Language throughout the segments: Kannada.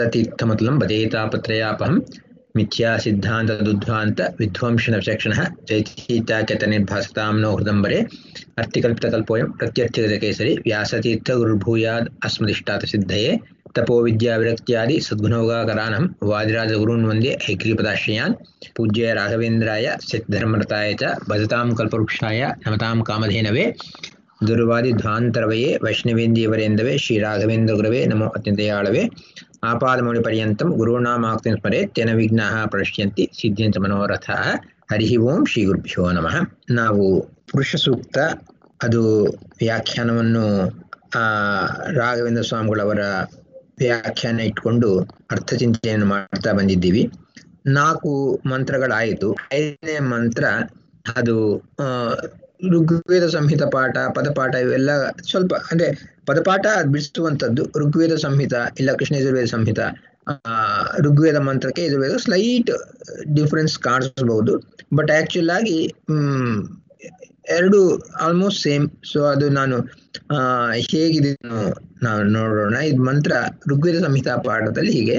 व्यासतीर्थमतुलं भजेतापत्रयापहं मिथ्या सिद्धान्तदुद्ध्वान्त विध्वंसनविचक्षणः जयतीत्याख्यतनिर्भासतां नो हृदम्बरे अर्थिकल्पितकल्पोऽयं प्रत्यर्थिगतकेसरि व्यासतीर्थगुरुर्भूयाद् अस्मदिष्टातसिद्धये तपोविद्याविरक्त्यादि सद्गुणोगाकरानं वादिराजगुरून् वन्दे हैग्रीपदाश्रयान् पूज्य राघवेन्द्राय सिद्धर्मरताय च भजतां कल्पवृक्षाय नमतां कामधेनवे ದುರ್ವಾದಿಧ್ವಾಂತರವಯೇ ವೈಷ್ಣವೇಂದ್ಯವರೇಂದವೇ ಶ್ರೀರಾಘವೇಂದ್ರ ನಮೋ ಅತ್ಯಂತಯಾಳವೇ ಆಪಾದಮೌಳಿಪರ್ಯಂತಂ ಗುರುಣಾಮಾಕ್ತಿಂ ಸ್ಮರೆ ತೆನ ವಿಘ್ನಾಃ ಪ್ರಶ್ಯಂತಿ ಸಿದ್ಧ್ಯಂತ ಮನೋರಥ ಹರಿ ಓಂ ಶ್ರೀ ಗುರುಭ್ಯೋ ನಮಃ ನಾವು ಪುರುಷ ಸೂಕ್ತ ಅದು ವ್ಯಾಖ್ಯಾನವನ್ನು ಆ ರಾಘವೇಂದ್ರ ಸ್ವಾಮಿಗಳವರ ವ್ಯಾಖ್ಯಾನ ಇಟ್ಕೊಂಡು ಅರ್ಥಚಿಂತನೆಯನ್ನು ಮಾಡ್ತಾ ಬಂದಿದ್ದೀವಿ ನಾಲ್ಕು ಮಂತ್ರಗಳಾಯಿತು ಐದನೇ ಮಂತ್ರ ಅದು ಆ ಋಗ್ವೇದ ಸಂಹಿತ ಪಾಠ ಪದಪಾಠ ಇವೆಲ್ಲ ಸ್ವಲ್ಪ ಅಂದ್ರೆ ಪದಪಾಠ ಬಿಡಿಸುವಂಥದ್ದು ಋಗ್ವೇದ ಸಂಹಿತ ಇಲ್ಲ ಕೃಷ್ಣ ಯಜುರ್ವೇದ ಸಂಹಿತ ಆ ಋಗ್ವೇದ ಮಂತ್ರಕ್ಕೆ ಯಜುರ್ವೇದ ಸ್ಲೈಟ್ ಡಿಫ್ರೆನ್ಸ್ ಕಾಣಿಸಬಹುದು ಬಟ್ ಆಕ್ಚುಲ್ ಆಗಿ ಹ್ಮ್ ಎರಡು ಆಲ್ಮೋಸ್ಟ್ ಸೇಮ್ ಸೊ ಅದು ನಾನು ಆ ಹೇಗಿದೆ ನಾವು ನೋಡೋಣ ಇದು ಮಂತ್ರ ಋಗ್ವೇದ ಸಂಹಿತಾ ಪಾಠದಲ್ಲಿ ಹೀಗೆ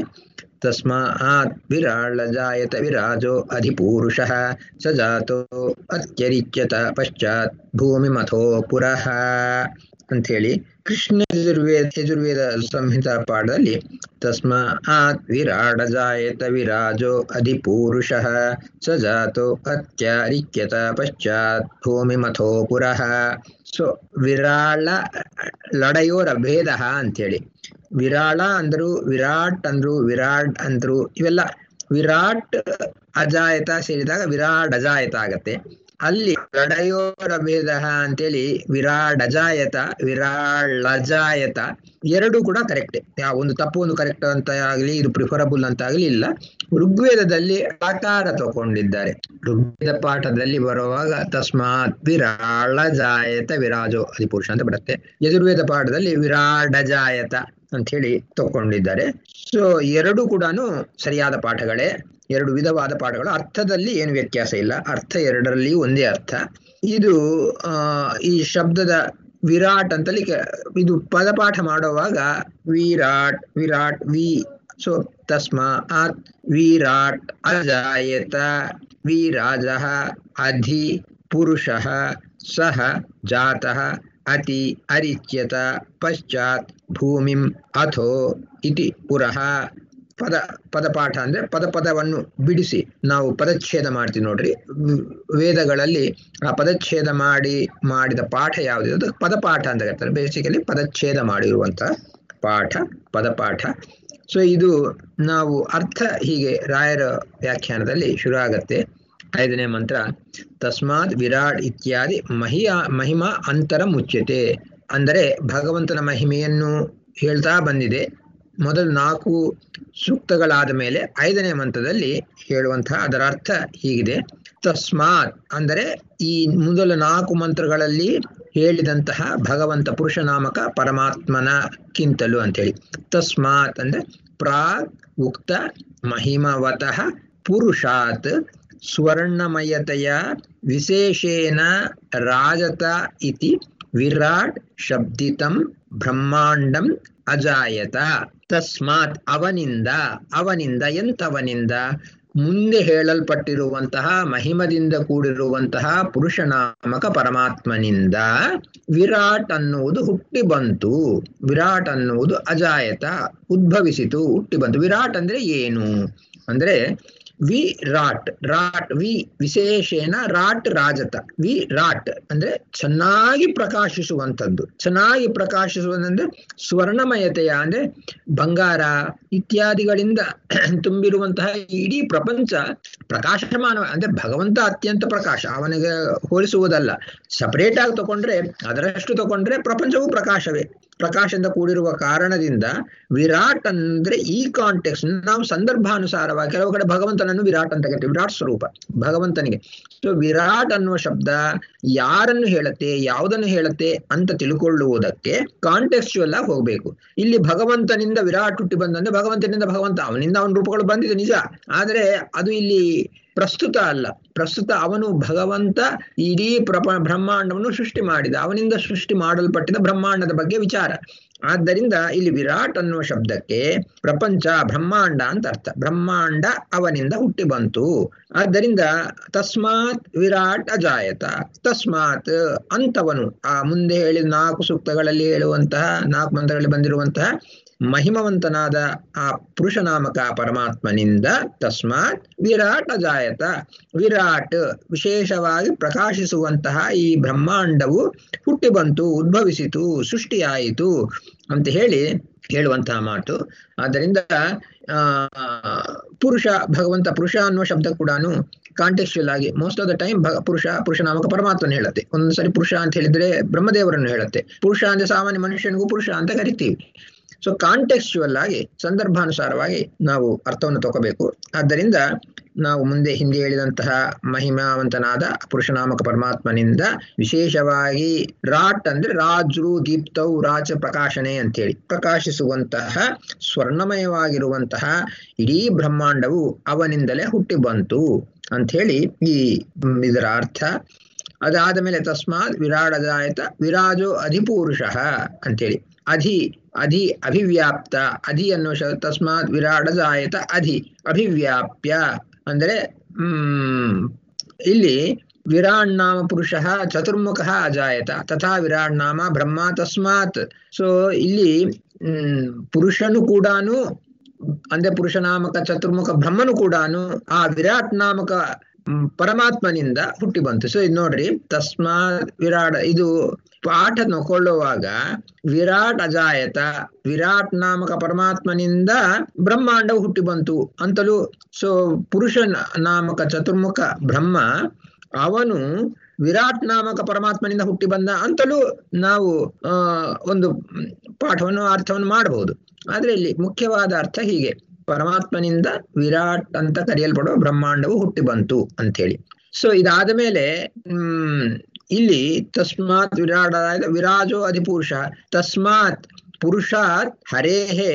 ತಸ್ಮಾತ್ ವಿರಾಳಜಾಯತ ವಿರಾಜೋ ಅಧಿಪೂರುಷಃ ಸ ಜಾತೋ ಅತ್ಯರಿಚ್ಯತ ಪಶ್ಚಾತ್ ಭೂಮಿ ಮಥೋ ಪುರಃ ಅಂಥೇಳಿ ಕೃಷ್ಣ ಯಜುರ್ವೇದ ಯಜುರ್ವೇದ ಸಂಹಿತಾ ಪಾಠದಲ್ಲಿ ತಸ್ಮಾತ್ ವಿರಾಡಜಾಯತ ವಿರಾಜೋ ಅಧಿಪೂರುಷಃ ಸ ಜಾತೋ ಅತ್ಯರಿಚ್ಯತ ಪಶ್ಚಾತ್ ಭೂಮಿ ಮಥೋ ಪುರಃ ಸೊ ವಿರಾಳ ಲಡೆಯೋರ ಭೇದ ಅಂಥೇಳಿ ವಿರಾಳ ಅಂದ್ರು ವಿರಾಟ್ ಅಂದ್ರು ವಿರಾಟ್ ಅಂದ್ರು ಇವೆಲ್ಲ ವಿರಾಟ್ ಅಜಾಯತ ಸೇರಿದಾಗ ವಿರಾಟ್ ಅಜಾಯತ ಆಗತ್ತೆ ಅಲ್ಲಿ ಲಡಯೋರ ಭೇದ ಅಂತೇಳಿ ವಿರಾಡ್ ಅಜಾಯತ ವಿರಾಳಜಾಯತ ಎರಡು ಕೂಡ ಕರೆಕ್ಟ್ ಯಾವ ಒಂದು ತಪ್ಪು ಒಂದು ಕರೆಕ್ಟ್ ಅಂತ ಆಗಲಿ ಇದು ಪ್ರಿಫರಬಲ್ ಅಂತ ಆಗಲಿ ಇಲ್ಲ ಋಗ್ವೇದದಲ್ಲಿ ಆಕಾರ ತಗೊಂಡಿದ್ದಾರೆ ಋಗ್ವೇದ ಪಾಠದಲ್ಲಿ ಬರುವಾಗ ತಸ್ಮಾತ್ ವಿರಾಳ ಜಾಯತ ವಿರಾಜೋ ಅಧಿಪುರುಷ ಅಂತ ಬರುತ್ತೆ ಯಜುರ್ವೇದ ಪಾಠದಲ್ಲಿ ವಿರಾಡಜಾಯತ ಅಂತ ಹೇಳಿ ತಗೊಂಡಿದ್ದಾರೆ ಸೊ ಎರಡು ಕೂಡ ಸರಿಯಾದ ಪಾಠಗಳೇ ಎರಡು ವಿಧವಾದ ಪಾಠಗಳು ಅರ್ಥದಲ್ಲಿ ಏನು ವ್ಯತ್ಯಾಸ ಇಲ್ಲ ಅರ್ಥ ಎರಡರಲ್ಲಿ ಒಂದೇ ಅರ್ಥ ಇದು ಆ ಈ ಶಬ್ದದ ವಿರಾಟ್ ಅಂತಲ್ಲಿ ಇದು ಪದಪಾಠ ಮಾಡುವಾಗ ವಿರಾಟ್ ವಿರಾಟ್ ವಿ ಸೊ ತಸ್ಮಾತ್ ವಿರಾಟ್ ಅಜಾಯತ ವಿರಾಜ ಅಧಿ ಪುರುಷ ಸಹ ಜಾತಃ ಅತಿ ಅರಿಚ್ಯತ ಪಶ್ಚಾತ್ ಭೂಮಿಂ ಅಥೋ ಇತಿ ಪುರಃ ಪದ ಪದಪಾಠ ಅಂದ್ರೆ ಪದ ಪದವನ್ನು ಬಿಡಿಸಿ ನಾವು ಪದಚ್ಛೇದ ಮಾಡ್ತೀವಿ ನೋಡ್ರಿ ವೇದಗಳಲ್ಲಿ ಆ ಪದಚ್ಛೇದ ಮಾಡಿ ಮಾಡಿದ ಪಾಠ ಯಾವುದು ಅದು ಪದಪಾಠ ಅಂತ ಹೇಳ್ತಾರೆ ಬೇಸಿಕಲಿ ಪದಚ್ಛೇದ ಮಾಡಿರುವಂತಹ ಪಾಠ ಪದಪಾಠ ಸೊ ಇದು ನಾವು ಅರ್ಥ ಹೀಗೆ ರಾಯರ ವ್ಯಾಖ್ಯಾನದಲ್ಲಿ ಶುರು ಆಗತ್ತೆ ಐದನೇ ಮಂತ್ರ ತಸ್ಮಾತ್ ವಿರಾಟ್ ಇತ್ಯಾದಿ ಮಹಿಯಾ ಮಹಿಮಾ ಅಂತರ ಮುಚ್ಯತೆ ಅಂದರೆ ಭಗವಂತನ ಮಹಿಮೆಯನ್ನು ಹೇಳ್ತಾ ಬಂದಿದೆ ಮೊದಲು ನಾಲ್ಕು ಸೂಕ್ತಗಳಾದ ಮೇಲೆ ಐದನೇ ಮಂತ್ರದಲ್ಲಿ ಹೇಳುವಂತಹ ಅದರ ಅರ್ಥ ಹೀಗಿದೆ ತಸ್ಮಾತ್ ಅಂದರೆ ಈ ಮೊದಲ ನಾಲ್ಕು ಮಂತ್ರಗಳಲ್ಲಿ ಹೇಳಿದಂತಹ ಭಗವಂತ ಪುರುಷ ನಾಮಕ ಪರಮಾತ್ಮನಕ್ಕಿಂತಲೂ ಅಂತೇಳಿ ತಸ್ಮಾತ್ ಅಂದ್ರೆ ಪ್ರಾಗ್ ಉಕ್ತ ಮಹಿಮವತಃ ಪುರುಷಾತ್ ಸ್ವರ್ಣಮಯತೆಯ ವಿಶೇಷೇನ ರಾಜತ ಇತಿ ವಿರಾಟ್ ಶಬ್ದಿತಂ ಬ್ರಹ್ಮಾಂಡಂ ಅಜಾಯತ ತಸ್ಮಾತ್ ಅವನಿಂದ ಅವನಿಂದ ಎಂತವನಿಂದ ಮುಂದೆ ಹೇಳಲ್ಪಟ್ಟಿರುವಂತಹ ಮಹಿಮದಿಂದ ಕೂಡಿರುವಂತಹ ಪುರುಷನಾಮಕ ಪರಮಾತ್ಮನಿಂದ ವಿರಾಟ್ ಅನ್ನುವುದು ಹುಟ್ಟಿ ಬಂತು ವಿರಾಟ್ ಅನ್ನುವುದು ಅಜಾಯತ ಉದ್ಭವಿಸಿತು ಹುಟ್ಟಿ ಬಂತು ವಿರಾಟ್ ಅಂದ್ರೆ ಏನು ಅಂದ್ರೆ ವಿ ರಾಟ್ ರಾಟ್ ವಿ ವಿಶೇಷೇನ ರಾಟ್ ರಾಜತ ವಿ ರಾಟ್ ಅಂದ್ರೆ ಚೆನ್ನಾಗಿ ಪ್ರಕಾಶಿಸುವಂಥದ್ದು ಚೆನ್ನಾಗಿ ಪ್ರಕಾಶಿಸುವಂತಂದ್ರೆ ಸ್ವರ್ಣಮಯತೆಯ ಅಂದ್ರೆ ಬಂಗಾರ ಇತ್ಯಾದಿಗಳಿಂದ ತುಂಬಿರುವಂತಹ ಇಡೀ ಪ್ರಪಂಚ ಪ್ರಕಾಶಮಾನ ಅಂದ್ರೆ ಭಗವಂತ ಅತ್ಯಂತ ಪ್ರಕಾಶ ಅವನಿಗೆ ಹೋಲಿಸುವುದಲ್ಲ ಸಪರೇಟ್ ಆಗಿ ತಗೊಂಡ್ರೆ ಅದರಷ್ಟು ತಗೊಂಡ್ರೆ ಪ್ರಪಂಚವೂ ಪ್ರಕಾಶವೇ ಪ್ರಕಾಶದಿಂದ ಕೂಡಿರುವ ಕಾರಣದಿಂದ ವಿರಾಟ್ ಅಂದ್ರೆ ಈ ಕಾಂಟೆಕ್ಸ್ ನಾವು ಸಂದರ್ಭಾನುಸಾರವಾಗಿ ಕೆಲವು ಕಡೆ ಭಗವಂತನನ್ನು ವಿರಾಟ್ ಅಂತ ಕರಿತೀವಿ ವಿರಾಟ್ ಸ್ವರೂಪ ಭಗವಂತನಿಗೆ ಸೊ ವಿರಾಟ್ ಅನ್ನುವ ಶಬ್ದ ಯಾರನ್ನು ಹೇಳುತ್ತೆ ಯಾವುದನ್ನು ಹೇಳುತ್ತೆ ಅಂತ ತಿಳ್ಕೊಳ್ಳುವುದಕ್ಕೆ ಕಾಂಟೆಕ್ಸ್ಚುಯಲ್ ಆಗಿ ಹೋಗ್ಬೇಕು ಇಲ್ಲಿ ಭಗವಂತನಿಂದ ವಿರಾಟ್ ಹುಟ್ಟಿ ಬಂದಂದ್ರೆ ಭಗವಂತನಿಂದ ಭಗವಂತ ಅವನಿಂದ ಅವನ ರೂಪಗಳು ಬಂದಿದೆ ನಿಜ ಆದ್ರೆ ಅದು ಇಲ್ಲಿ ಪ್ರಸ್ತುತ ಅಲ್ಲ ಪ್ರಸ್ತುತ ಅವನು ಭಗವಂತ ಇಡೀ ಪ್ರಪ ಬ್ರಹ್ಮಾಂಡವನ್ನು ಸೃಷ್ಟಿ ಮಾಡಿದ ಅವನಿಂದ ಸೃಷ್ಟಿ ಮಾಡಲ್ಪಟ್ಟಿದ ಬ್ರಹ್ಮಾಂಡದ ಬಗ್ಗೆ ವಿಚಾರ ಆದ್ದರಿಂದ ಇಲ್ಲಿ ವಿರಾಟ್ ಅನ್ನುವ ಶಬ್ದಕ್ಕೆ ಪ್ರಪಂಚ ಬ್ರಹ್ಮಾಂಡ ಅಂತ ಅರ್ಥ ಬ್ರಹ್ಮಾಂಡ ಅವನಿಂದ ಹುಟ್ಟಿ ಬಂತು ಆದ್ದರಿಂದ ತಸ್ಮಾತ್ ವಿರಾಟ್ ಅಜಾಯತ ತಸ್ಮಾತ್ ಅಂತವನು ಆ ಮುಂದೆ ಹೇಳಿದ ನಾಲ್ಕು ಸೂಕ್ತಗಳಲ್ಲಿ ಹೇಳುವಂತಹ ನಾಲ್ಕು ಮಂತ್ರಗಳಲ್ಲಿ ಬಂದಿರುವಂತಹ ಮಹಿಮವಂತನಾದ ಆ ಪುರುಷನಾಮಕ ಪರಮಾತ್ಮನಿಂದ ತಸ್ಮಾತ್ ವಿರಾಟ್ ಅಜಾಯತ ವಿರಾಟ್ ವಿಶೇಷವಾಗಿ ಪ್ರಕಾಶಿಸುವಂತಹ ಈ ಬ್ರಹ್ಮಾಂಡವು ಹುಟ್ಟಿ ಬಂತು ಉದ್ಭವಿಸಿತು ಸೃಷ್ಟಿಯಾಯಿತು ಅಂತ ಹೇಳಿ ಹೇಳುವಂತಹ ಮಾತು ಆದ್ದರಿಂದ ಆ ಪುರುಷ ಭಗವಂತ ಪುರುಷ ಅನ್ನುವ ಶಬ್ದ ಕೂಡ ಕಾಂಟೆಕ್ಚುಯಲ್ ಆಗಿ ಮೋಸ್ಟ್ ಆಫ್ ದ ಟೈಮ್ ಪುರುಷ ಪುರುಷ ನಾಮಕ ಪರಮಾತ್ಮನ ಹೇಳುತ್ತೆ ಒಂದ್ಸರಿ ಪುರುಷ ಅಂತ ಹೇಳಿದ್ರೆ ಬ್ರಹ್ಮದೇವರನ್ನು ಹೇಳುತ್ತೆ ಪುರುಷ ಅಂದ್ರೆ ಸಾಮಾನ್ಯ ಮನುಷ್ಯನಿಗೂ ಪುರುಷ ಅಂತ ಕರಿತೀವಿ ಸೊ ಕಾಂಟೆಕ್ಸ್ಚುವಲ್ ಆಗಿ ಸಂದರ್ಭಾನುಸಾರವಾಗಿ ನಾವು ಅರ್ಥವನ್ನು ತಗೋಬೇಕು ಆದ್ದರಿಂದ ನಾವು ಮುಂದೆ ಹಿಂದೆ ಹೇಳಿದಂತಹ ಮಹಿಮಾವಂತನಾದ ಪುರುಷನಾಮಕ ಪರಮಾತ್ಮನಿಂದ ವಿಶೇಷವಾಗಿ ರಾಟ್ ಅಂದ್ರೆ ರಾಜ್ರು ದೀಪ್ತೌ ರಾಜ ಪ್ರಕಾಶನೆ ಅಂತೇಳಿ ಪ್ರಕಾಶಿಸುವಂತಹ ಸ್ವರ್ಣಮಯವಾಗಿರುವಂತಹ ಇಡೀ ಬ್ರಹ್ಮಾಂಡವು ಅವನಿಂದಲೇ ಹುಟ್ಟಿ ಬಂತು ಅಂಥೇಳಿ ಈ ಇದರ ಅರ್ಥ ಅದಾದ ಮೇಲೆ ತಸ್ಮಾತ್ ವಿರಾಡದಾಯತ ವಿರಾಜೋ ಅಧಿಪುರುಷ ಅಂತೇಳಿ ಅಧಿ ಅಧಿ ಅಭಿವ್ಯಾಪ್ತ ಅಧಿ ಅನ್ನುವ ಶ ತಸ್ಮಾತ್ ವಿರಾಡದಾಯತ ಅಧಿ ಅಭಿವ್ಯಾಪ್ಯ ಅಂದರೆ ಹ್ಮ್ ಇಲ್ಲಿ ವಿರಾಟ್ ನಾಮ ಪುರುಷ ಚತುರ್ಮುಖ ಅಜಾಯತ ತಥಾ ವಿರಾಟ್ ನಾಮ ಬ್ರಹ್ಮ ತಸ್ಮಾತ್ ಸೊ ಇಲ್ಲಿ ಹ್ಮ್ ಪುರುಷನು ಕೂಡ ಅಂದ್ರೆ ಪುರುಷನಾಮಕ ಚತುರ್ಮುಖ ಬ್ರಹ್ಮನು ಕೂಡ ಆ ವಿರಾಟ್ ನಾಮಕ ಪರಮಾತ್ಮನಿಂದ ಹುಟ್ಟಿ ಬಂತು ಸೊ ಇದು ನೋಡ್ರಿ ತಸ್ಮಾ ವಿರಾಟ್ ಇದು ಪಾಠ ಕೊಳ್ಳುವಾಗ ವಿರಾಟ್ ಅಜಾಯತ ವಿರಾಟ್ ನಾಮಕ ಪರಮಾತ್ಮನಿಂದ ಬ್ರಹ್ಮಾಂಡವು ಹುಟ್ಟಿ ಬಂತು ಅಂತಲೂ ಸೊ ಪುರುಷ ನಾಮಕ ಚತುರ್ಮುಖ ಬ್ರಹ್ಮ ಅವನು ವಿರಾಟ್ ನಾಮಕ ಪರಮಾತ್ಮನಿಂದ ಹುಟ್ಟಿ ಬಂದ ಅಂತಲೂ ನಾವು ಆ ಒಂದು ಪಾಠವನ್ನು ಅರ್ಥವನ್ನು ಮಾಡಬಹುದು ಆದ್ರೆ ಇಲ್ಲಿ ಮುಖ್ಯವಾದ ಅರ್ಥ ಹೀಗೆ ಪರಮಾತ್ಮನಿಂದ ವಿರಾಟ್ ಅಂತ ಕರೆಯಲ್ಪಡುವ ಬ್ರಹ್ಮಾಂಡವು ಹುಟ್ಟಿ ಬಂತು ಅಂತೇಳಿ ಸೊ ಇದಾದ ಮೇಲೆ ಹ್ಮ್ ಇಲ್ಲಿ ತಸ್ಮಾತ್ ವಿರಾಟ ವಿರಾಜೋ ಅಧಿಪುರುಷ ತಸ್ಮಾತ್ ಪುರುಷಾತ್ ಹರೇಹೇ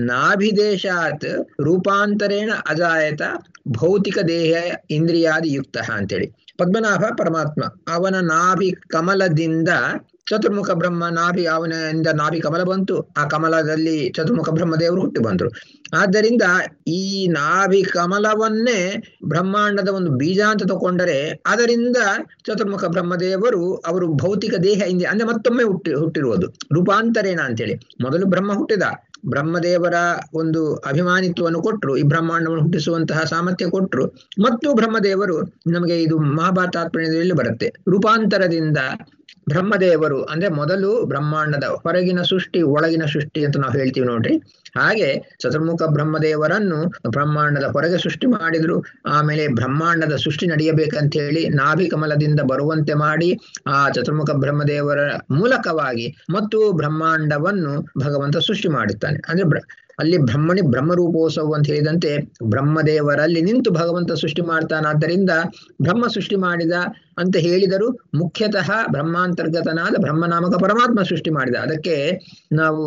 ನಾಭಿದೇಶಾತ್ ರೂಪಾಂತರೇಣ ಅಜಾಯತ ಭೌತಿಕ ದೇಹ ಇಂದ್ರಿಯಾದಿ ಯುಕ್ತ ಅಂತೇಳಿ ಪದ್ಮನಾಭ ಪರಮಾತ್ಮ ಅವನ ನಾಭಿ ಕಮಲದಿಂದ ಚತುರ್ಮುಖ ಬ್ರಹ್ಮ ನಾಭಿ ಅವನಿಂದ ನಾಭಿ ಕಮಲ ಬಂತು ಆ ಕಮಲದಲ್ಲಿ ಚತುರ್ಮುಖ ಬ್ರಹ್ಮದೇವರು ಹುಟ್ಟಿ ಬಂದರು ಆದ್ದರಿಂದ ಈ ನಾಭಿ ಕಮಲವನ್ನೇ ಬ್ರಹ್ಮಾಂಡದ ಒಂದು ಬೀಜ ಅಂತ ತಗೊಂಡರೆ ಅದರಿಂದ ಚತುರ್ಮುಖ ಬ್ರಹ್ಮದೇವರು ಅವರು ಭೌತಿಕ ದೇಹ ಇಂದ ಅಂದ್ರೆ ಮತ್ತೊಮ್ಮೆ ಹುಟ್ಟಿ ಹುಟ್ಟಿರುವುದು ರೂಪಾಂತರೇಣ ಅಂತೇಳಿ ಮೊದಲು ಬ್ರಹ್ಮ ಹುಟ್ಟಿದ ಬ್ರಹ್ಮದೇವರ ಒಂದು ಅಭಿಮಾನಿತ್ವವನ್ನು ಕೊಟ್ಟರು ಈ ಬ್ರಹ್ಮಾಂಡವನ್ನು ಹುಟ್ಟಿಸುವಂತಹ ಸಾಮರ್ಥ್ಯ ಕೊಟ್ಟರು ಮತ್ತು ಬ್ರಹ್ಮದೇವರು ನಮಗೆ ಇದು ಮಹಾಭಾರತಾತ್ಮಣದಲ್ಲಿ ಬರುತ್ತೆ ರೂಪಾಂತರದಿಂದ ಬ್ರಹ್ಮದೇವರು ಅಂದ್ರೆ ಮೊದಲು ಬ್ರಹ್ಮಾಂಡದ ಹೊರಗಿನ ಸೃಷ್ಟಿ ಒಳಗಿನ ಸೃಷ್ಟಿ ಅಂತ ನಾವು ಹೇಳ್ತೀವಿ ನೋಡ್ರಿ ಹಾಗೆ ಚತುರ್ಮುಖ ಬ್ರಹ್ಮದೇವರನ್ನು ಬ್ರಹ್ಮಾಂಡದ ಹೊರಗೆ ಸೃಷ್ಟಿ ಮಾಡಿದ್ರು ಆಮೇಲೆ ಬ್ರಹ್ಮಾಂಡದ ಸೃಷ್ಟಿ ನಡೆಯಬೇಕಂತ ಹೇಳಿ ನಾಭಿ ಕಮಲದಿಂದ ಬರುವಂತೆ ಮಾಡಿ ಆ ಚತುರ್ಮುಖ ಬ್ರಹ್ಮದೇವರ ಮೂಲಕವಾಗಿ ಮತ್ತು ಬ್ರಹ್ಮಾಂಡವನ್ನು ಭಗವಂತ ಸೃಷ್ಟಿ ಮಾಡುತ್ತಾನೆ ಅಂದ್ರೆ ಅಲ್ಲಿ ಬ್ರಹ್ಮಣಿ ಬ್ರಹ್ಮರೂಪೋತ್ಸವ ಅಂತ ಹೇಳಿದಂತೆ ಬ್ರಹ್ಮದೇವರಲ್ಲಿ ನಿಂತು ಭಗವಂತ ಸೃಷ್ಟಿ ಮಾಡ್ತಾನಾದ್ದರಿಂದ ಬ್ರಹ್ಮ ಸೃಷ್ಟಿ ಮಾಡಿದ ಅಂತ ಹೇಳಿದರು ಮುಖ್ಯತಃ ಬ್ರಹ್ಮಾಂತರ್ಗತನಾದ ಬ್ರಹ್ಮನಾಮಕ ಪರಮಾತ್ಮ ಸೃಷ್ಟಿ ಮಾಡಿದ ಅದಕ್ಕೆ ನಾವು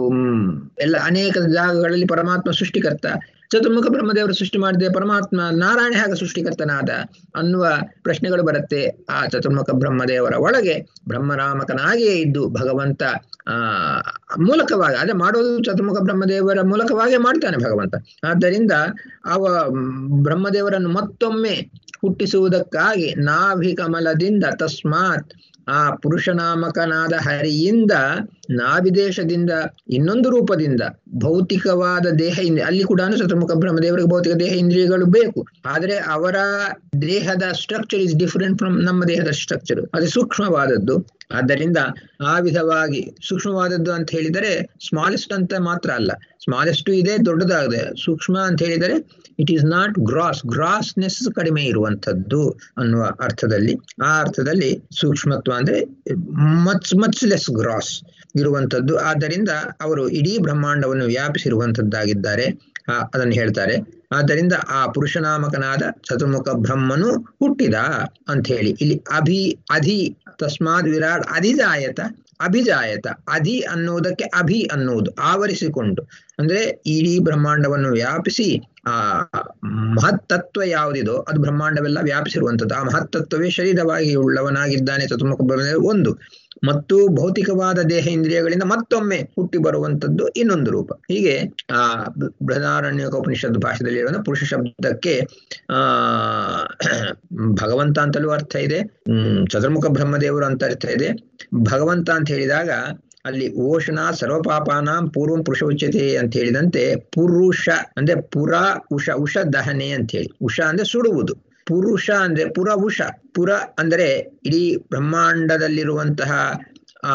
ಎಲ್ಲ ಅನೇಕ ಜಾಗಗಳಲ್ಲಿ ಪರಮಾತ್ಮ ಸೃಷ್ಟಿಕರ್ತ ಚತುರ್ಮುಖ ಬ್ರಹ್ಮದೇವರು ಸೃಷ್ಟಿ ಮಾಡಿದೆ ಪರಮಾತ್ಮ ನಾರಾಯಣ ಹಾಗೆ ಸೃಷ್ಟಿಕರ್ತನಾದ ಅನ್ನುವ ಪ್ರಶ್ನೆಗಳು ಬರುತ್ತೆ ಆ ಚತುರ್ಮುಖ ಬ್ರಹ್ಮದೇವರ ಒಳಗೆ ಬ್ರಹ್ಮರಾಮಕನಾಗಿಯೇ ಇದ್ದು ಭಗವಂತ ಆ ಮೂಲಕವಾಗಿ ಅದೇ ಮಾಡೋದು ಚತುರ್ಮುಖ ಬ್ರಹ್ಮದೇವರ ಮೂಲಕವಾಗೇ ಮಾಡ್ತಾನೆ ಭಗವಂತ ಆದ್ದರಿಂದ ಅವ ಬ್ರಹ್ಮದೇವರನ್ನು ಮತ್ತೊಮ್ಮೆ ಹುಟ್ಟಿಸುವುದಕ್ಕಾಗಿ ನಾಭಿ ಕಮಲದಿಂದ ತಸ್ಮಾತ್ ಆ ಪುರುಷನಾಮಕನಾದ ಹರಿಯಿಂದ ನಾಭಿದೇಶದಿಂದ ಇನ್ನೊಂದು ರೂಪದಿಂದ ಭೌತಿಕವಾದ ದೇಹ ಇಂದ್ರಿಯ ಅಲ್ಲಿ ಕೂಡ ಚತುರ್ಮುಖ ಬ್ರಹ್ಮದೇವರಿಗೆ ಭೌತಿಕ ದೇಹ ಇಂದ್ರಿಯಗಳು ಬೇಕು ಆದ್ರೆ ಅವರ ದೇಹದ ಸ್ಟ್ರಕ್ಚರ್ ಇಸ್ ಡಿಫರೆಂಟ್ ಫ್ರಮ್ ನಮ್ಮ ದೇಹದ ಸ್ಟ್ರಕ್ಚರ್ ಅದು ಸೂಕ್ಷ್ಮವಾದದ್ದು ಆದ್ದರಿಂದ ಆ ವಿಧವಾಗಿ ಸೂಕ್ಷ್ಮವಾದದ್ದು ಅಂತ ಹೇಳಿದರೆ ಸ್ಮಾಲೆಸ್ಟ್ ಅಂತ ಮಾತ್ರ ಅಲ್ಲ ಸ್ಮಾಲೆಸ್ಟ್ ಇದೆ ದೊಡ್ಡದಾಗಿದೆ ಸೂಕ್ಷ್ಮ ಅಂತ ಹೇಳಿದರೆ it is not gross grossness ಕಡಿಮೆ ಇರುವಂತದ್ದು ಅನ್ನುವ ಅರ್ಥದಲ್ಲಿ ಆ ಅರ್ಥದಲ್ಲಿ ಸೂಕ್ಷ್ಮತ್ವ ಅಂದ್ರೆ ಮಚ್ ಮಚ್ ಲೆಸ್ ಗ್ರಾಸ್ ಇರುವಂತದ್ದು ಆದ್ದರಿಂದ ಅವರು ಇಡೀ ಬ್ರಹ್ಮಾಂಡವನ್ನು ವ್ಯಾಪಿಸಿರುವಂತದ್ದಾಗಿದ್ದಾರೆ ಅದನ್ನು ಹೇಳ್ತಾರೆ ಆದ್ದರಿಂದ ಆ ಪುರುಷನಾಮಕನಾದ ಚತುರ್ಮುಖ ಬ್ರಹ್ಮನು ಹುಟ್ಟಿದ ಅಂತ ಹೇಳಿ ಇಲ್ಲಿ ಅಭಿ ಅಧಿ ತಸ್ಮಾದ್ ವಿರಾಟ್ ಅಧಿಜಾಯತ ಅಭಿಜಾಯತ ಅಧಿ ಅನ್ನುವುದಕ್ಕೆ ಅಭಿ ಅನ್ನುವುದು ಆವರಿಸಿಕೊಂಡು ಅಂದ್ರೆ ಇಡೀ ಬ್ರಹ್ಮಾಂಡವನ್ನು ವ್ಯಾಪಿಸಿ ಆ ಮಹತ್ತತ್ವ ಯಾವುದಿದೋ ಅದು ಬ್ರಹ್ಮಾಂಡವೆಲ್ಲ ವ್ಯಾಪಿಸಿರುವಂಥದ್ದು ಆ ಮಹತ್ತತ್ವವೇ ಶರೀರವಾಗಿ ಉಳ್ಳವನಾಗಿದ್ದಾನೆ ಚತುರ್ಮುಖ ಬ್ರಹ್ಮದೇವ ಒಂದು ಮತ್ತು ಭೌತಿಕವಾದ ದೇಹ ಇಂದ್ರಿಯಗಳಿಂದ ಮತ್ತೊಮ್ಮೆ ಹುಟ್ಟಿ ಬರುವಂತದ್ದು ಇನ್ನೊಂದು ರೂಪ ಹೀಗೆ ಆ ಬೃಹದಾರಣ್ಯಕ ಉಪನಿಷತ್ ಭಾಷೆಯಲ್ಲಿ ಇರುವ ಪುರುಷ ಶಬ್ದಕ್ಕೆ ಆ ಭಗವಂತ ಅಂತಲೂ ಅರ್ಥ ಇದೆ ಹ್ಮ್ ಚತುರ್ಮುಖ ಬ್ರಹ್ಮದೇವರು ಅಂತ ಅರ್ಥ ಇದೆ ಭಗವಂತ ಅಂತ ಹೇಳಿದಾಗ ಅಲ್ಲಿ ಓಷಣ ಸರ್ವಪಾಪಾನಾಂ ಪೂರ್ವಂ ಪುರುಷ ಉಚ್ಯತೆ ಅಂತ ಹೇಳಿದಂತೆ ಪುರುಷ ಅಂದ್ರೆ ಪುರ ಉಷ ಉಷ ದಹನೆ ಅಂತ ಹೇಳಿ ಉಷ ಅಂದ್ರೆ ಸುಡುವುದು ಪುರುಷ ಅಂದ್ರೆ ಪುರ ಉಷ ಪುರ ಅಂದರೆ ಇಡೀ ಬ್ರಹ್ಮಾಂಡದಲ್ಲಿರುವಂತಹ ಆ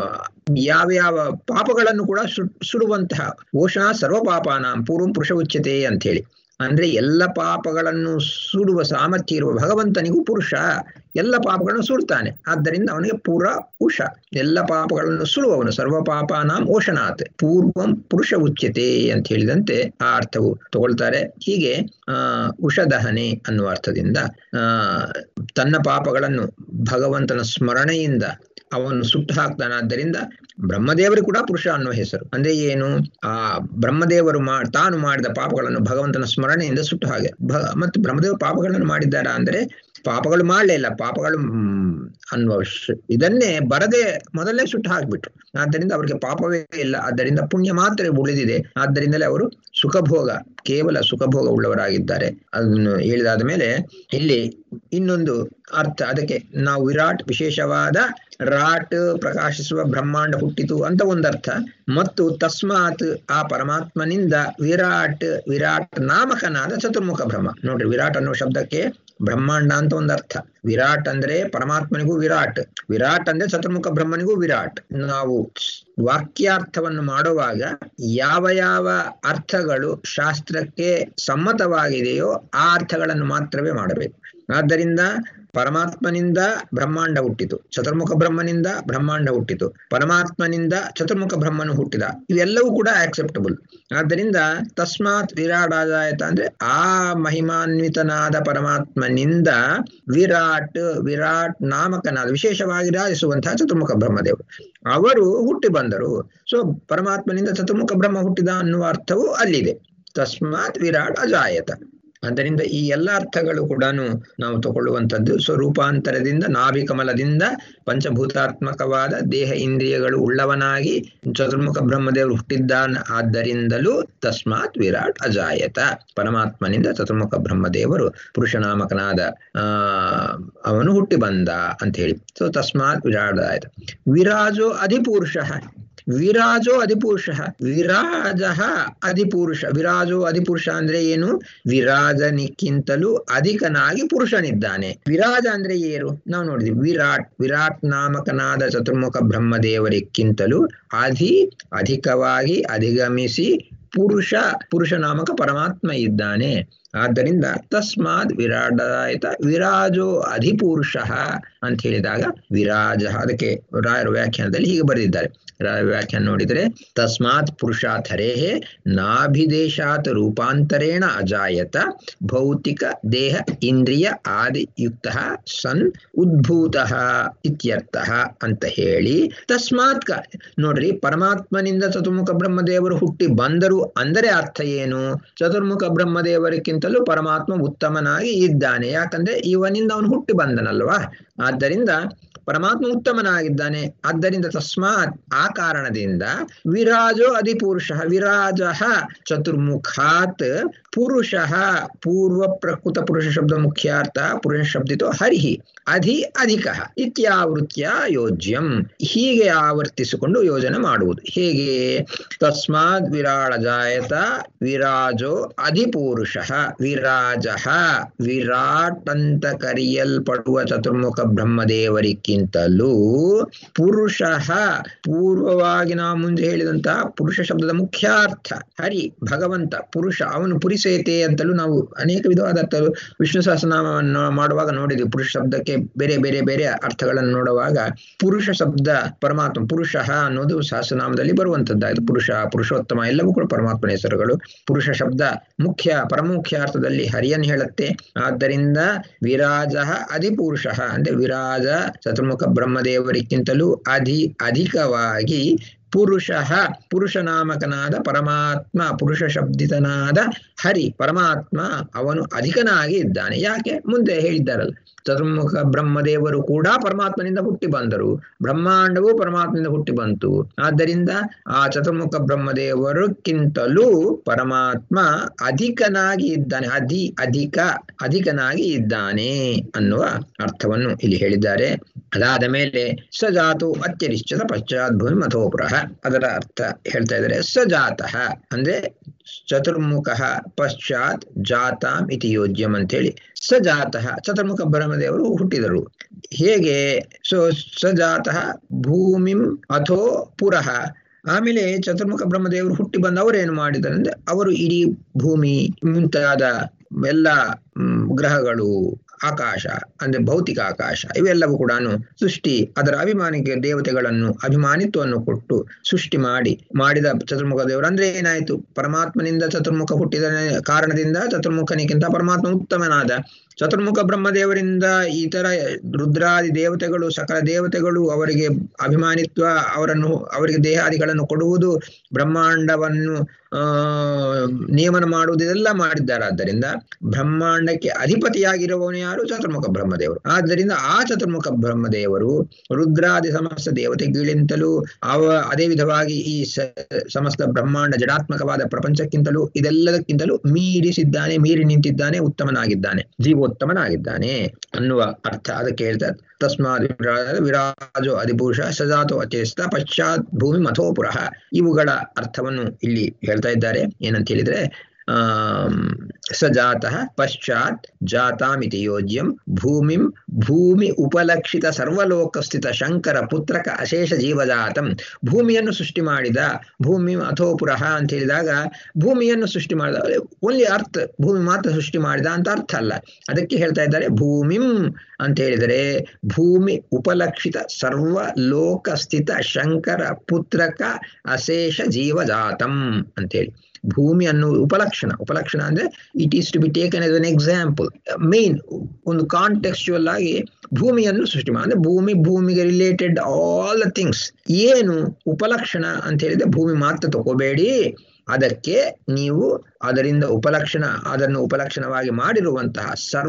ಯಾವ್ಯಾವ ಪಾಪಗಳನ್ನು ಕೂಡ ಸು ಸುಡುವಂತಹ ಓಷಣ ಸರ್ವ ಪಾಪಾನಾಂ ಪೂರ್ವಂ ಪುರುಷ ಉಚ್ಯತೆ ಅಂತ ಹೇಳಿ ಅಂದ್ರೆ ಎಲ್ಲ ಪಾಪಗಳನ್ನು ಸುಡುವ ಸಾಮರ್ಥ್ಯ ಇರುವ ಭಗವಂತನಿಗೂ ಪುರುಷ ಎಲ್ಲ ಪಾಪಗಳನ್ನು ಸುಡ್ತಾನೆ ಆದ್ದರಿಂದ ಅವನಿಗೆ ಪುರ ಉಷ ಎಲ್ಲ ಪಾಪಗಳನ್ನು ಸುಡುವವನು ಸರ್ವ ಪಾಪಾನಾಂ ಓಷಣಾತ್ ಪೂರ್ವಂ ಪುರುಷ ಉಚ್ಯತೆ ಅಂತ ಹೇಳಿದಂತೆ ಆ ಅರ್ಥವು ತಗೊಳ್ತಾರೆ ಹೀಗೆ ಆ ಉಷದಹನೆ ಅನ್ನುವ ಅರ್ಥದಿಂದ ಆ ತನ್ನ ಪಾಪಗಳನ್ನು ಭಗವಂತನ ಸ್ಮರಣೆಯಿಂದ ಅವನು ಸುಟ್ಟು ಹಾಕ್ತಾನಾದ್ದರಿಂದ ಬ್ರಹ್ಮದೇವರು ಕೂಡ ಪುರುಷ ಅನ್ನೋ ಹೆಸರು ಅಂದ್ರೆ ಏನು ಆ ಬ್ರಹ್ಮದೇವರು ಮಾ ತಾನು ಮಾಡಿದ ಪಾಪಗಳನ್ನು ಭಗವಂತನ ಸ್ಮರಣೆಯಿಂದ ಸುಟ್ಟು ಹಾಗೆ ಭ ಮತ್ತು ಬ್ರಹ್ಮದೇವರು ಪಾಪಗಳನ್ನು ಮಾಡಿದ್ದಾರಾ ಅಂದ್ರೆ ಪಾಪಗಳು ಮಾಡಲೇ ಇಲ್ಲ ಪಾಪಗಳು ಅನ್ನುವ ಇದನ್ನೇ ಬರದೆ ಮೊದಲೇ ಸುಟ್ಟು ಹಾಕ್ಬಿಟ್ರು ಆದ್ದರಿಂದ ಅವರಿಗೆ ಪಾಪವೇ ಇಲ್ಲ ಆದ್ದರಿಂದ ಪುಣ್ಯ ಮಾತ್ರ ಉಳಿದಿದೆ ಆದ್ದರಿಂದಲೇ ಅವರು ಸುಖಭೋಗ ಕೇವಲ ಸುಖಭೋಗ ಉಳ್ಳವರಾಗಿದ್ದಾರೆ ಅದನ್ನು ಹೇಳಿದಾದ ಮೇಲೆ ಇಲ್ಲಿ ಇನ್ನೊಂದು ಅರ್ಥ ಅದಕ್ಕೆ ನಾವು ವಿರಾಟ್ ವಿಶೇಷವಾದ ರಾಟ್ ಪ್ರಕಾಶಿಸುವ ಬ್ರಹ್ಮಾಂಡ ಹುಟ್ಟಿತು ಅಂತ ಒಂದರ್ಥ ಮತ್ತು ತಸ್ಮಾತ್ ಆ ಪರಮಾತ್ಮನಿಂದ ವಿರಾಟ್ ವಿರಾಟ್ ನಾಮಕನಾದ ಚತುರ್ಮುಖ ಬ್ರಹ್ಮ ನೋಡ್ರಿ ವಿರಾಟ್ ಅನ್ನೋ ಶಬ್ದಕ್ಕೆ ಬ್ರಹ್ಮಾಂಡ ಅಂತ ಒಂದು ಅರ್ಥ ವಿರಾಟ್ ಅಂದ್ರೆ ಪರಮಾತ್ಮನಿಗೂ ವಿರಾಟ್ ವಿರಾಟ್ ಅಂದ್ರೆ ಚತುರ್ಮುಖ ಬ್ರಹ್ಮನಿಗೂ ವಿರಾಟ್ ನಾವು ವಾಕ್ಯಾರ್ಥವನ್ನು ಮಾಡುವಾಗ ಯಾವ ಯಾವ ಅರ್ಥಗಳು ಶಾಸ್ತ್ರಕ್ಕೆ ಸಮ್ಮತವಾಗಿದೆಯೋ ಆ ಅರ್ಥಗಳನ್ನು ಮಾತ್ರವೇ ಮಾಡಬೇಕು ಆದ್ದರಿಂದ ಪರಮಾತ್ಮನಿಂದ ಬ್ರಹ್ಮಾಂಡ ಹುಟ್ಟಿತು ಚತುರ್ಮುಖ ಬ್ರಹ್ಮನಿಂದ ಬ್ರಹ್ಮಾಂಡ ಹುಟ್ಟಿತು ಪರಮಾತ್ಮನಿಂದ ಚತುರ್ಮುಖ ಬ್ರಹ್ಮನು ಹುಟ್ಟಿದ ಇವೆಲ್ಲವೂ ಕೂಡ ಆಕ್ಸೆಪ್ಟಬಲ್ ಆದ್ದರಿಂದ ತಸ್ಮಾತ್ ವಿರಾಡಾದಾಯತ ಅಂದ್ರೆ ಆ ಮಹಿಮಾನ್ವಿತನಾದ ಪರಮಾತ್ಮನಿಂದ ವಿರಾಟ್ ವಿರಾಟ್ ನಾಮಕನಾದ ವಿಶೇಷವಾಗಿ ರಾಜಿಸುವಂತಹ ಚತುರ್ಮುಖ ಬ್ರಹ್ಮದೇವರು ಅವರು ಹುಟ್ಟಿ ಬಂದರು ಸೊ ಪರಮಾತ್ಮನಿಂದ ಚತುರ್ಮುಖ ಬ್ರಹ್ಮ ಹುಟ್ಟಿದ ಅನ್ನುವ ಅರ್ಥವು ಅಲ್ಲಿದೆ ತಸ್ಮಾತ್ ವಿರಾಟ್ ಅಜಾಯತ ಆದ್ದರಿಂದ ಈ ಎಲ್ಲ ಅರ್ಥಗಳು ಕೂಡ ನಾವು ತಗೊಳ್ಳುವಂಥದ್ದು ಸ್ವರೂಪಾಂತರದಿಂದ ನಾಭಿಕಮಲದಿಂದ ಪಂಚಭೂತಾತ್ಮಕವಾದ ದೇಹ ಇಂದ್ರಿಯಗಳು ಉಳ್ಳವನಾಗಿ ಚತುರ್ಮುಖ ಬ್ರಹ್ಮದೇವರು ಹುಟ್ಟಿದ್ದಾನ ಆದ್ದರಿಂದಲೂ ತಸ್ಮಾತ್ ವಿರಾಟ್ ಅಜಾಯತ ಪರಮಾತ್ಮನಿಂದ ಚತುರ್ಮುಖ ಬ್ರಹ್ಮದೇವರು ಪುರುಷನಾಮಕನಾದ ಆ ಅವನು ಹುಟ್ಟಿ ಬಂದ ಅಂತ ಹೇಳಿ ಸೊ ತಸ್ಮಾತ್ ವಿರಾಟ್ ಆಯತ ವಿರಾಜೋ ಅಧಿಪುರುಷ ವಿರಾಜೋ ಅಧಿಪುರುಷ ವಿರಾಜ ಅಧಿಪುರುಷ ವಿರಾಜೋ ಅಧಿಪುರುಷ ಅಂದ್ರೆ ಏನು ವಿರಾಜನಿಕ್ಕಿಂತಲೂ ಅಧಿಕನಾಗಿ ಪುರುಷನಿದ್ದಾನೆ ವಿರಾಜ ಅಂದ್ರೆ ಏನು ನಾವು ನೋಡಿದ್ವಿ ವಿರಾಟ್ ವಿರಾಟ್ ನಾಮಕನಾದ ಚತುರ್ಮುಖ ಬ್ರಹ್ಮದೇವರಿಕ್ಕಿಂತಲೂ ಅಧಿ ಅಧಿಕವಾಗಿ ಅಧಿಗಮಿಸಿ ಪುರುಷ ಪುರುಷ ನಾಮಕ ಪರಮಾತ್ಮ ಇದ್ದಾನೆ ಆದ್ದರಿಂದ ತಸ್ಮಾತ್ ವಿರಾಡಾಯತ ವಿರಾಜೋ ಅಧಿಪುರುಷ ಅಂತ ಹೇಳಿದಾಗ ವಿರಾಜ ಅದಕ್ಕೆ ರಾಯರ ವ್ಯಾಖ್ಯಾನದಲ್ಲಿ ಹೀಗೆ ಬರೆದಿದ್ದಾರೆ ರಾಯರ ವ್ಯಾಖ್ಯಾನ ನೋಡಿದರೆ ತಸ್ಮಾತ್ ಪುರುಷಾಥರೇ ನಾಭಿದೇಶಾತ್ ರೂಪಾಂತರೇಣ ಅಜಾಯತ ಭೌತಿಕ ದೇಹ ಇಂದ್ರಿಯ ಆದಿಯುಕ್ತ ಸನ್ ಉದ್ಭೂತ ಇತ್ಯರ್ಥ ಅಂತ ಹೇಳಿ ತಸ್ಮಾತ್ ಕ ನೋಡ್ರಿ ಪರಮಾತ್ಮನಿಂದ ಚತುರ್ಮುಖ ಬ್ರಹ್ಮದೇವರು ಹುಟ್ಟಿ ಬಂದರು ಅಂದರೆ ಅರ್ಥ ಏನು ಚತುರ್ಮುಖ ಬ್ರಹ್ಮದೇವರಿಗಿಂತಲೂ ಪರಮಾತ್ಮ ಉತ್ತಮನಾಗಿ ಇದ್ದಾನೆ ಯಾಕಂದ್ರೆ ಇವನಿಂದ ಅವನು ಹುಟ್ಟಿ ಬಂದನಲ್ವಾ ಆದ್ದರಿಂದ ಪರಮಾತ್ಮ ಉತ್ತಮನಾಗಿದ್ದಾನೆ ಆದ್ದರಿಂದ ತಸ್ಮಾತ್ ಆ ಕಾರಣದಿಂದ ವಿರಾಜೋ ಅಧಿಪುರುಷ ವಿರಾಜ ಚತುರ್ಮುಖಾತ್ ಪುರುಷ ಪೂರ್ವ ಪ್ರಕೃತ ಪುರುಷ ಶಬ್ದ ಮುಖ್ಯಾರ್ಥ ಪುರುಷ ಶಬ್ದಿತು ಹರಿಹಿ ಅಧಿ ಅಧಿಕ ಇತ್ಯಾವೃತ್ಯ ಯೋಜ್ಯಂ ಹೀಗೆ ಆವರ್ತಿಸಿಕೊಂಡು ಯೋಜನೆ ಮಾಡುವುದು ಹೇಗೆ ತಸ್ಮಾತ್ ವಿರಾಳ ಜಾಯತ ವಿರಾಜೋ ಅಧಿಪುರುಷ ವಿರಾಜ ವಿರಾಟ್ ಅಂತ ಕರೆಯಲ್ಪಡುವ ಚತುರ್ಮುಖ ಬ್ರಹ್ಮದೇವರಿಗಿಂತಲೂ ಪುರುಷ ಪೂರ್ವವಾಗಿ ನಾವು ಮುಂದೆ ಹೇಳಿದಂತಹ ಪುರುಷ ಶಬ್ದದ ಮುಖ್ಯಾರ್ಥ ಹರಿ ಭಗವಂತ ಪುರುಷ ಅವನು ಪುರಿಸೇತೆ ಅಂತಲೂ ನಾವು ಅನೇಕ ವಿಧವಾದ ಅರ್ಥಗಳು ವಿಷ್ಣು ಸಹಸ್ರನಾಮವನ್ನು ಮಾಡುವಾಗ ನೋಡಿದ್ವಿ ಪುರುಷ ಶಬ್ದಕ್ಕೆ ಬೇರೆ ಬೇರೆ ಬೇರೆ ಅರ್ಥಗಳನ್ನು ನೋಡುವಾಗ ಪುರುಷ ಶಬ್ದ ಪರಮಾತ್ಮ ಪುರುಷ ಅನ್ನೋದು ಸಹಸ್ರನಾಮದಲ್ಲಿ ಬರುವಂತದ್ದಾಗಿದೆ ಪುರುಷ ಪುರುಷೋತ್ತಮ ಎಲ್ಲವೂ ಕೂಡ ಪರಮಾತ್ಮನ ಹೆಸರುಗಳು ಪುರುಷ ಶಬ್ದ ಮುಖ್ಯ ಪರಮುಖ್ಯ ಅರ್ಥದಲ್ಲಿ ಹರಿಯನ್ನು ಹೇಳುತ್ತೆ ಆದ್ದರಿಂದ ವಿರಾಜ ಅಧಿಪುರುಷ ಅಂದ್ರೆ ವಿರಾಜ ಚತುರ್ಮುಖ ಬ್ರಹ್ಮದೇವರಿಗಿಂತಲೂ ಅಧಿ ಅಧಿಕವಾಗಿ ಪುರುಷ ಪುರುಷನಾಮಕನಾದ ಪರಮಾತ್ಮ ಪುರುಷ ಶಬ್ದಿತನಾದ ಹರಿ ಪರಮಾತ್ಮ ಅವನು ಅಧಿಕನಾಗಿ ಇದ್ದಾನೆ ಯಾಕೆ ಮುಂದೆ ಹೇಳಿದ್ದಾರಲ್ಲ ಚತುರ್ಮುಖ ಬ್ರಹ್ಮದೇವರು ಕೂಡ ಪರಮಾತ್ಮನಿಂದ ಹುಟ್ಟಿ ಬಂದರು ಬ್ರಹ್ಮಾಂಡವು ಪರಮಾತ್ಮನಿಂದ ಹುಟ್ಟಿ ಬಂತು ಆದ್ದರಿಂದ ಆ ಚತುರ್ಮುಖ ಬ್ರಹ್ಮದೇವರಕ್ಕಿಂತಲೂ ಪರಮಾತ್ಮ ಅಧಿಕನಾಗಿ ಇದ್ದಾನೆ ಅಧಿ ಅಧಿಕ ಅಧಿಕನಾಗಿ ಇದ್ದಾನೆ ಅನ್ನುವ ಅರ್ಥವನ್ನು ಇಲ್ಲಿ ಹೇಳಿದ್ದಾರೆ ಅದಾದ ಮೇಲೆ ಸಜಾತು ಅತ್ಯರಿಶ್ಚದ ಪಶ್ಚಾತ್ ಭೂಮಿ ಮಥೋಪುರಃ ಅದರ ಅರ್ಥ ಹೇಳ್ತಾ ಇದ್ದಾರೆ ಸಜಾತಃ ಅಂದ್ರೆ ಚತುರ್ಮುಖ ಪಶ್ಚಾತ್ ಜಾತಾಂ ಇತಿ ಯೋಜ್ಯಂ ಅಂತೇಳಿ ಸಜಾತಃ ಚತುರ್ಮುಖ ಬ್ರಹ್ಮದೇವರು ಹುಟ್ಟಿದರು ಹೇಗೆ ಸೊ ಸಜಾತಃ ಭೂಮಿಂ ಅಥೋ ಪುರಃ ಆಮೇಲೆ ಚತುರ್ಮುಖ ಬ್ರಹ್ಮದೇವರು ಹುಟ್ಟಿ ಬಂದು ಅವರೇನು ಮಾಡಿದ್ದಾರೆ ಅಂದ್ರೆ ಅವರು ಇಡೀ ಭೂಮಿ ಮುಂತಾದ ಎಲ್ಲ ಗ್ರಹಗಳು ಆಕಾಶ ಅಂದ್ರೆ ಭೌತಿಕ ಆಕಾಶ ಇವೆಲ್ಲವೂ ಕೂಡ ಸೃಷ್ಟಿ ಅದರ ಅಭಿಮಾನಿಗೆ ದೇವತೆಗಳನ್ನು ಅಭಿಮಾನಿತ್ವವನ್ನು ಕೊಟ್ಟು ಸೃಷ್ಟಿ ಮಾಡಿ ಮಾಡಿದ ಚತುರ್ಮುಖ ದೇವರು ಅಂದ್ರೆ ಏನಾಯ್ತು ಪರಮಾತ್ಮನಿಂದ ಚತುರ್ಮುಖ ಹುಟ್ಟಿದ ಕಾರಣದಿಂದ ಚತುರ್ಮುಖನಿಗಿಂತ ಪರಮಾತ್ಮ ಉತ್ತಮನಾದ ಚತುರ್ಮುಖ ಬ್ರಹ್ಮದೇವರಿಂದ ಇತರ ರುದ್ರಾದಿ ದೇವತೆಗಳು ಸಕಲ ದೇವತೆಗಳು ಅವರಿಗೆ ಅಭಿಮಾನಿತ್ವ ಅವರನ್ನು ಅವರಿಗೆ ದೇಹಾದಿಗಳನ್ನು ಕೊಡುವುದು ಬ್ರಹ್ಮಾಂಡವನ್ನು ಆ ನಿಯಮನ ಮಾಡುವುದು ಇದೆಲ್ಲ ಮಾಡಿದ್ದಾರಾದ್ದರಿಂದ ಬ್ರಹ್ಮಾಂಡಕ್ಕೆ ಅಧಿಪತಿಯಾಗಿರುವವನು ಯಾರು ಚತುರ್ಮುಖ ಬ್ರಹ್ಮದೇವರು ಆದ್ದರಿಂದ ಆ ಚತುರ್ಮುಖ ಬ್ರಹ್ಮದೇವರು ರುದ್ರಾದಿ ಸಮಸ್ತ ದೇವತೆಗಳಿಂತಲೂ ಅವ ಅದೇ ವಿಧವಾಗಿ ಈ ಸಮಸ್ತ ಬ್ರಹ್ಮಾಂಡ ಜಡಾತ್ಮಕವಾದ ಪ್ರಪಂಚಕ್ಕಿಂತಲೂ ಇದೆಲ್ಲದಕ್ಕಿಂತಲೂ ಮೀರಿಸಿದ್ದಾನೆ ಮೀರಿ ನಿಂತಿದ್ದಾನೆ ಉತ್ತಮನಾಗಿದ್ದಾನೆ ಜೀವೋತ್ತಮನಾಗಿದ್ದಾನೆ ಅನ್ನುವ ಅರ್ಥ ಅದಕ್ಕೆ ಹೇಳ್ತಾರೆ ತಸ್ಮಾತ್ ವಿರಾಜೋ ಅಧಿಪುರುಷ ಸಜಾತೋ ಅಚೇಸ್ತ ಪಶ್ಚಾತ್ ಭೂಮಿ ಮಥೋಪುರಃ ಇವುಗಳ ಅರ್ಥವನ್ನು ಇಲ್ಲಿ ಹೇಳ್ತಾ ಇದ್ದಾರೆ ಏನಂತ ಹೇಳಿದ್ರೆ ಆ ಸಜಾತಃ ಪಶ್ಚಾತ್ ಜಾತಾಮಿತಿ ಯೋಜ್ಯಂ ಭೂಮಿಂ ಭೂಮಿ ಉಪಲಕ್ಷಿತ ಸರ್ವಲೋಕಸ್ಥಿತ ಶಂಕರ ಪುತ್ರಕ ಅಶೇಷ ಜೀವಜಾತಂ ಭೂಮಿಯನ್ನು ಸೃಷ್ಟಿ ಮಾಡಿದ ಭೂಮಿ ಅಥೋಪುರಃ ಅಂತ ಹೇಳಿದಾಗ ಭೂಮಿಯನ್ನು ಸೃಷ್ಟಿ ಮಾಡಿದ ಓನ್ಲಿ ಅರ್ಥ ಭೂಮಿ ಮಾತ್ರ ಸೃಷ್ಟಿ ಮಾಡಿದ ಅಂತ ಅರ್ಥ ಅಲ್ಲ ಅದಕ್ಕೆ ಹೇಳ್ತಾ ಇದ್ದಾರೆ ಭೂಮಿಂ ಅಂತ ಹೇಳಿದರೆ ಭೂಮಿ ಉಪಲಕ್ಷಿತ ಸರ್ವ ಲೋಕಸ್ಥಿತ ಶಂಕರ ಪುತ್ರಕ ಅಶೇಷ ಜೀವಜಾತಂ ಅಂತೇಳಿ ಭೂಮಿ ಅನ್ನೋ ಉಪಲಕ್ಷಣ ಉಪಲಕ್ಷಣ ಅಂದ್ರೆ it is to be taken as an example main ಒಂದು ಕಾಂಟೆಕ್ಸ್ಚುವಲ್ ಆಗಿ ಭೂಮಿಯನ್ನು ಸೃಷ್ಟಿ ಮಾಡಿ ಅಂದ್ರೆ ಭೂಮಿ ಭೂಮಿಗೆ ರಿಲೇಟೆಡ್ ಆಲ್ ದ ಥಿಂಗ್ಸ್ ಏನು ಉಪಲಕ್ಷಣ ಅಂತ ಹೇಳಿದ್ರೆ ಭೂಮಿ ಮಾತ್ರ ತಗೋಬೇಡಿ ಅದಕ್ಕೆ ನೀವು ಅದರಿಂದ ಉಪಲಕ್ಷಣ ಅದನ್ನು ಉಪಲಕ್ಷಣವಾಗಿ ಮಾಡಿರುವಂತಹ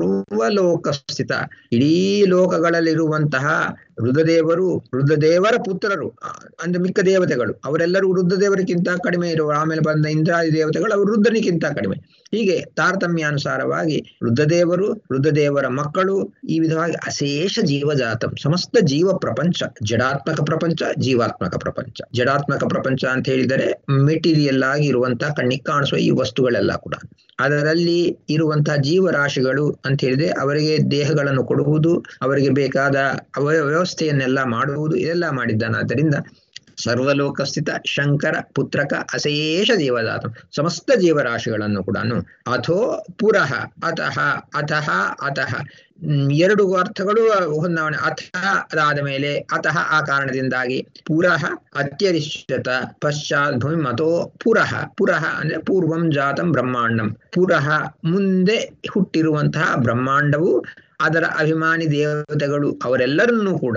ಸರ್ವಲೋಕ ಸ್ಥಿತ ಇಡೀ ಲೋಕಗಳಲ್ಲಿರುವಂತಹ ರುದ್ರದೇವರು ರುದ್ರದೇವರ ಪುತ್ರರು ಅಂದ್ರೆ ಮಿಕ್ಕ ದೇವತೆಗಳು ಅವರೆಲ್ಲರೂ ರುದ್ರದೇವರಿಗಿಂತ ಕಡಿಮೆ ಇರುವ ಆಮೇಲೆ ಬಂದ ಇಂದ್ರಾದಿ ದೇವತೆಗಳು ಅವರು ರುದ್ರನಿಗಿಂತ ಕಡಿಮೆ ಹೀಗೆ ತಾರತಮ್ಯಾನುಸಾರವಾಗಿ ರುದ್ರದೇವರು ರುದ್ರದೇವರ ಮಕ್ಕಳು ಈ ವಿಧವಾಗಿ ಅಶೇಷ ಜೀವಜಾತಂ ಸಮಸ್ತ ಜೀವ ಪ್ರಪಂಚ ಜಡಾತ್ಮಕ ಪ್ರಪಂಚ ಜೀವಾತ್ಮಕ ಪ್ರಪಂಚ ಜಡಾತ್ಮಕ ಪ್ರಪಂಚ ಅಂತ ಹೇಳಿದರೆ ಮೆಟೀರಿಯಲ್ ಆಗಿ ಇರುವಂತಹ ಕಣ್ಣಿಗೆ ಕಾಣಿಸುವ ಈ ವಸ್ತುಗಳೆಲ್ಲ ಕೂಡ ಅದರಲ್ಲಿ ಇರುವಂತಹ ಜೀವರಾಶಿಗಳು ಅಂತ ಹೇಳಿದ್ರೆ ಅವರಿಗೆ ದೇಹಗಳನ್ನು ಕೊಡುವುದು ಅವರಿಗೆ ಬೇಕಾದ ವ್ಯವಸ್ಥೆಯನ್ನೆಲ್ಲ ಮಾಡುವುದು ಇದೆಲ್ಲ ಮಾಡಿದ್ದಾನಾದ್ದರಿಂದ ಸರ್ವಲೋಕ ಸ್ಥಿತ ಶಂಕರ ಪುತ್ರಕ ಅಶೇಷ ಜೀವಜಾತ ಸಮಸ್ತ ಜೀವರಾಶಿಗಳನ್ನು ಕೂಡ ಅಥೋ ಪುರಃ ಅತಃ ಅತಃ ಅತಃ ಎರಡು ಅರ್ಥಗಳು ಹೊಂದಾವಣೆ ಅಥ ಅದಾದ ಮೇಲೆ ಅತಃ ಆ ಕಾರಣದಿಂದಾಗಿ ಪುರಃ ಅತ್ಯರಿಶ್ಯತ ಪಶ್ಚಾತ್ ಭೂಮಿ ಮತೋ ಪುರಃ ಪುರಃ ಅಂದ್ರೆ ಪೂರ್ವಂ ಜಾತಂ ಬ್ರಹ್ಮಾಂಡಂ ಪುರಃ ಮುಂದೆ ಹುಟ್ಟಿರುವಂತಹ ಬ್ರಹ್ಮಾಂಡವು ಅದರ ಅಭಿಮಾನಿ ದೇವತೆಗಳು ಅವರೆಲ್ಲರನ್ನೂ ಕೂಡ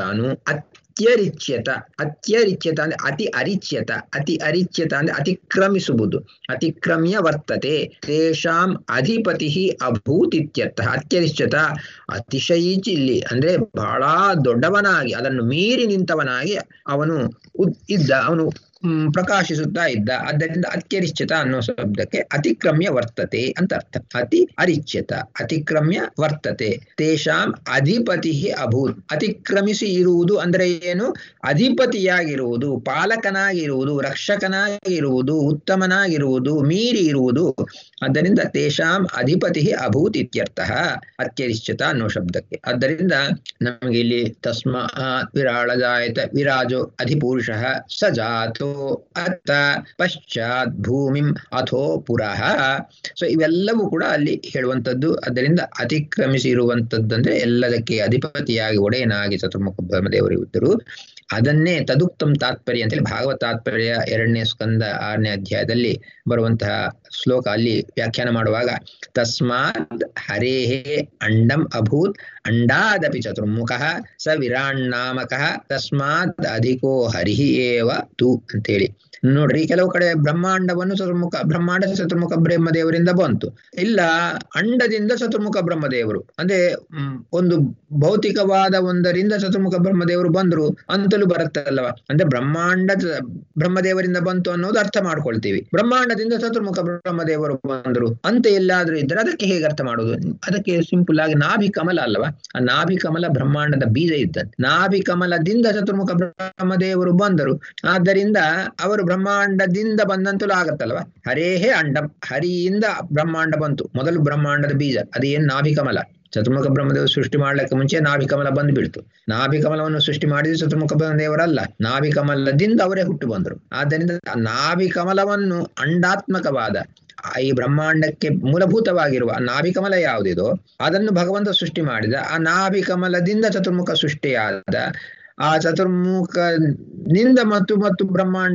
ಅತ್ಯರಿಚ್ಯತ ಅತ್ಯರಿಚ್ಯತ ಅಂದ್ರೆ ಅತಿ ಅರಿಚ್ಯತ ಅತಿ ಅರಿಚ್ಯತ ಅಂದ್ರೆ ಅತಿಕ್ರಮಿಸುವುದು ಅತಿಕ್ರಮ್ಯ ವರ್ತತೆ ತೇಷಾಂ ಅಧಿಪತಿ ಅಭೂತ್ ಇತ್ಯರ್ಥ ಅತ್ಯರಿಚ್ಯತ ಅತಿಶಯಿಚಿ ಇಲ್ಲಿ ಅಂದ್ರೆ ಬಹಳ ದೊಡ್ಡವನಾಗಿ ಅದನ್ನು ಮೀರಿ ನಿಂತವನಾಗಿ ಅವನು ಇದ್ದ ಅವನು ಪ್ರಕಾಶಿಸುತ್ತಾ ಇದ್ದ ಆದ್ದರಿಂದ ಅತ್ಯರಿಚ್ಯತ ಅನ್ನೋ ಶಬ್ದಕ್ಕೆ ಅತಿಕ್ರಮ್ಯ ವರ್ತತೆ ಅಂತ ಅರ್ಥ ಅತಿ ಅರಿಚ್ಯತ ಅತಿಕ್ರಮ್ಯ ವರ್ತತೆ ತೇಷಾಂ ಅಧಿಪತಿ ಅಭೂತ್ ಅತಿಕ್ರಮಿಸಿ ಇರುವುದು ಅಂದ್ರೆ ಏನು ಅಧಿಪತಿಯಾಗಿರುವುದು ಪಾಲಕನಾಗಿರುವುದು ರಕ್ಷಕನಾಗಿರುವುದು ಉತ್ತಮನಾಗಿರುವುದು ಮೀರಿ ಇರುವುದು ಆದ್ದರಿಂದ ತೇಷಾಂ ಅಧಿಪತಿ ಅಭೂತ್ ಇತ್ಯರ್ಥ ಅತ್ಯರಿಚ್ಯತ ಅನ್ನೋ ಶಬ್ದಕ್ಕೆ ಆದ್ದರಿಂದ ನಮಗೆ ಇಲ್ಲಿ ತಸ್ಮಾ ವಿರಾಳ ಜಾಯತ ವಿರಾಜೋ ಅಧಿಪುರುಷ ಸಜಾತೋ ಅತ್ತ ಪಶ್ಚಾತ್ ಭೂಮಿಂ ಅಥೋ ಪುರಃ ಸೊ ಇವೆಲ್ಲವೂ ಕೂಡ ಅಲ್ಲಿ ಹೇಳುವಂಥದ್ದು ಅದರಿಂದ ಅತಿಕ್ರಮಿಸಿ ಇರುವಂಥದ್ದಂದ್ರೆ ಎಲ್ಲದಕ್ಕೆ ಅಧಿಪತಿಯಾಗಿ ಒಡೆಯನಾಗಿ ಚತುರ್ಮುಖ ಬ್ರಹ್ಮದೇವರು ಇದ್ದರು ಅದನ್ನೇ ತದುಕ್ತಂ ತಾತ್ಪರ್ಯ ಅಂತೇಳಿ ಭಾಗವತ ತಾತ್ಪರ್ಯ ಎರಡನೇ ಸ್ಕಂದ ಆರನೇ ಅಧ್ಯಾಯದಲ್ಲಿ ಬರುವಂತಹ ಶ್ಲೋಕ ಅಲ್ಲಿ ವ್ಯಾಖ್ಯಾನ ಮಾಡುವಾಗ ತಸ್ಮಾತ್ ಹರೇಹೇ ಅಂಡಂ ಅಭೂತ್ ಅಂಡಾದಪಿ ಚತುರ್ಮುಖ ಸ ವಿರಾಣ್ಣಾಮಕ ತಸ್ಮಾತ್ ಅಧಿಕೋ ಹರಿಹಿ ಏವ ತು ಅಂತೇಳಿ ನೋಡ್ರಿ ಕೆಲವು ಕಡೆ ಬ್ರಹ್ಮಾಂಡವನ್ನು ಚತುರ್ಮುಖ ಬ್ರಹ್ಮಾಂಡ ಚತುರ್ಮುಖ ಬ್ರಹ್ಮದೇವರಿಂದ ಬಂತು ಇಲ್ಲ ಅಂಡದಿಂದ ಚತುರ್ಮುಖ ಬ್ರಹ್ಮದೇವರು ಅಂದ್ರೆ ಹ್ಮ್, ಒಂದು ಭೌತಿಕವಾದ ಒಂದರಿಂದ ಚತುರ್ಮುಖ ಬ್ರಹ್ಮದೇವರು ಬಂದ್ರು ಅಂತಲೂ ಬರುತ್ತಲ್ಲವ ಅಂದ್ರೆ ಬ್ರಹ್ಮಾಂಡ ಚ- ಬ್ರಹ್ಮದೇವರಿಂದ ಬಂತು ಅನ್ನೋದು ಅರ್ಥ ಮಾಡ್ಕೊಳ್ತೀವಿ ಬ್ರಹ್ಮಾಂಡದಿಂದ ಚತುರ್ಮುಖ ಬ್ರಹ್ಮದೇವರು ಬಂದ್ರು ಅಂತ ಎಲ್ಲಾದ್ರೂ ಇದ್ರೆ ಅದಕ್ಕೆ ಹೇಗೆ ಅರ್ಥ ಮಾಡೋದು ಅದಕ್ಕೆ ಸಿಂಪಲ್ ಆಗಿ ನಾಭಿ ಕಮಲ ಅಲ್ಲವಾ ಆ ನಾಭಿ ಕಮಲ ಬ್ರಹ್ಮಾಂಡದ ಬೀಜ ಇದ್ದಂತೆ ನಾಭಿ ಕಮಲದಿಂದ ಚತುರ್ಮುಖ ಬ್ರಹ್ಮದೇವರು ಬಂದರು ಆದ್ದರಿಂದ ಅವರು ಬ್ರಹ್ಮಾಂಡದಿಂದ ಬಂದಂತಲೂ ಆಗತ್ತಲ್ವಾ ಹರೇಹೇ ಅಂಡಂ ಹರಿಯಿಂದ ಬ್ರಹ್ಮಾಂಡ ಬಂತು ಮೊದಲು ಬ್ರಹ್ಮಾಂಡದ ಬೀಜ ಅದೇನ್ ನಾಭಿ ಕಮಲ ಚತುರ್ಮುಖ ಬ್ರಹ್ಮದೇವರು ಸೃಷ್ಟಿ ಮಾಡ್ಲಿಕ್ಕೆ ಮುಂಚೆ ನಾಭಿ ಕಮಲ ಬಂದು ಬೀಳ್ತು ನಾಭಿ ಕಮಲವನ್ನು ಸೃಷ್ಟಿ ಮಾಡಿದ ಚತುರ್ಮುಖ ಬ್ರಹ್ಮದೇವರಲ್ಲ ನಾಭಿ ಕಮಲದಿಂದ ಅವರೇ ಹುಟ್ಟು ಬಂದರು ಆದ್ದರಿಂದ ಆ ನಾಭಿ ಕಮಲವನ್ನು ಅಂಡಾತ್ಮಕವಾದ ಆ ಈ ಬ್ರಹ್ಮಾಂಡಕ್ಕೆ ಮೂಲಭೂತವಾಗಿರುವ ಆ ನಾಭಿ ಕಮಲ ಯಾವುದಿದೋ ಅದನ್ನು ಭಗವಂತ ಸೃಷ್ಟಿ ಮಾಡಿದ ಆ ನಾಭಿ ಕಮಲದಿಂದ ಚತುರ್ಮುಖ ಸೃಷ್ಟಿಯಾದ ಆ ಚತುರ್ಮುಖನಿಂದ ಮತ್ತು ಮತ್ತು ಬ್ರಹ್ಮಾಂಡ